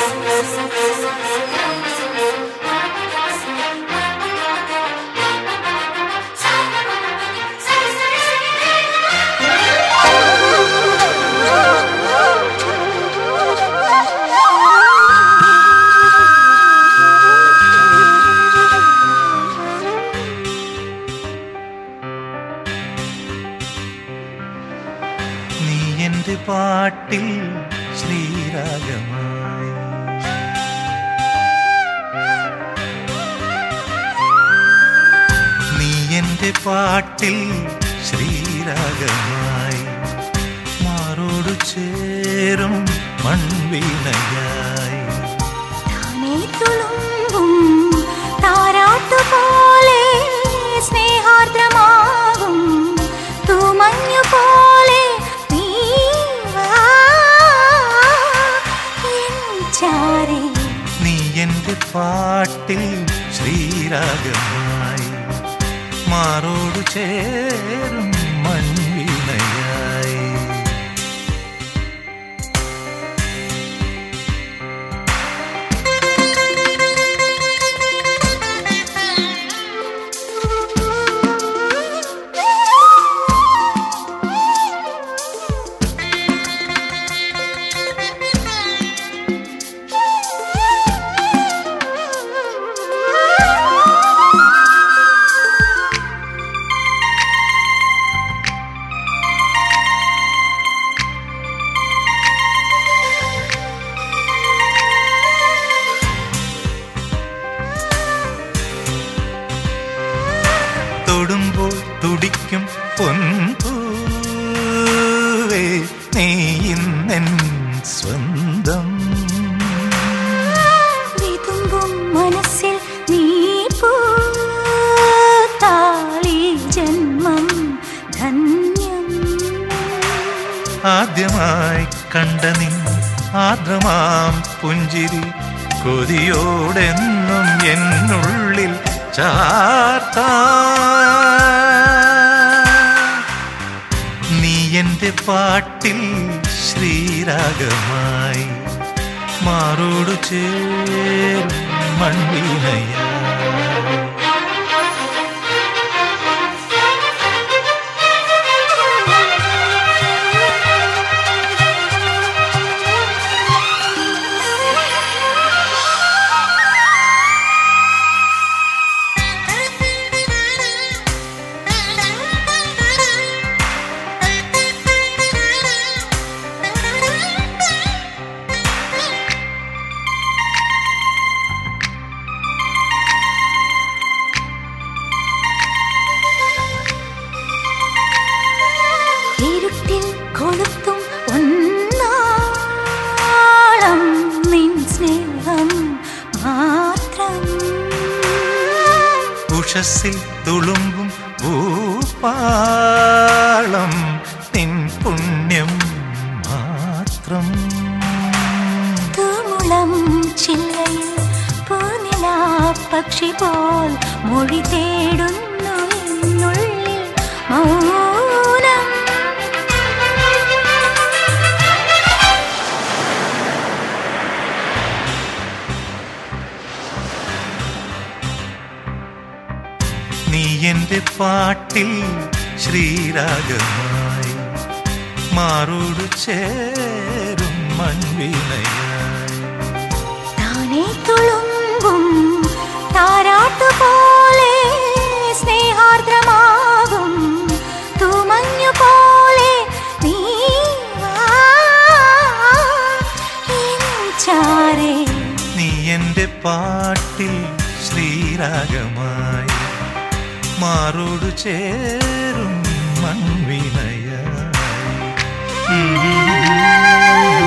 നീ എന്റെ പാട്ടിൽ ശ്രീരാഗമായി നീ എന്റെ പാട്ടിൽ ശ്രീരാഗമായി മാറോടു ചേരും മൺവീണയായി താനേ തുളുമ്പും താരാട്ടുപോലെ സ്നേഹാർദ്രമാകും തൂമഞ്ഞുപോലെ നീ വാ എൻ ചാരേ നീ എന്റെ പാട്ടിൽ ശ്രീരാഗമായി മാറോടു ചേരും മൺവീണയായി തൊടുമ്പോൾ തുടിക്കും പൊൻപൂവേ നീ ഇന്നെൻ സ്വന്തം വിതുമ്പും മനസ്സിൽ നീ പൂത്താലി ജന്മം ധന്യം ആദ്യമായി കണ്ട നിൻ ആദ്രമാം പുഞ്ചിരി കൊതിയോടെന്നും എന്നുള്ളിൽ ചാർത്താ നീ എന്റെ പാട്ടിൽ ശ്രീരാഗമായി മാറോടു ചേരും മൺവീണയായി ഇരുട്ടിൽ കൊളുത്തും ഒന്നാളം നിൻ സ്നേഹം മാത്രം ഉഷസ്സിൽ തുളുമ്പും ഭൂപാളം നിൻ പുണ്യം മാത്രം തൂമുളം ചില്ലയിൽ പൂനിലാ പക്ഷി പോൽ മൊഴി തേടുന്നു എന്നുള്ളിൽ മൗനം നീ എന്റെ പാട്ടിൽ ശ്രീരാഗമായി മാറോടു ചേരും മൺവീണയായി താനേ തുളുമ്പും താരാട്ടുപോലെ സ്നേഹാർദ്രമാകും തൂമഞ്ഞു പോലെ നീ വാ എൻ ചാരേ നീ എന്റെ പാട്ടിൽ ശ്രീരാഗമായി മാറോടു ചേരും മൺവീണയായി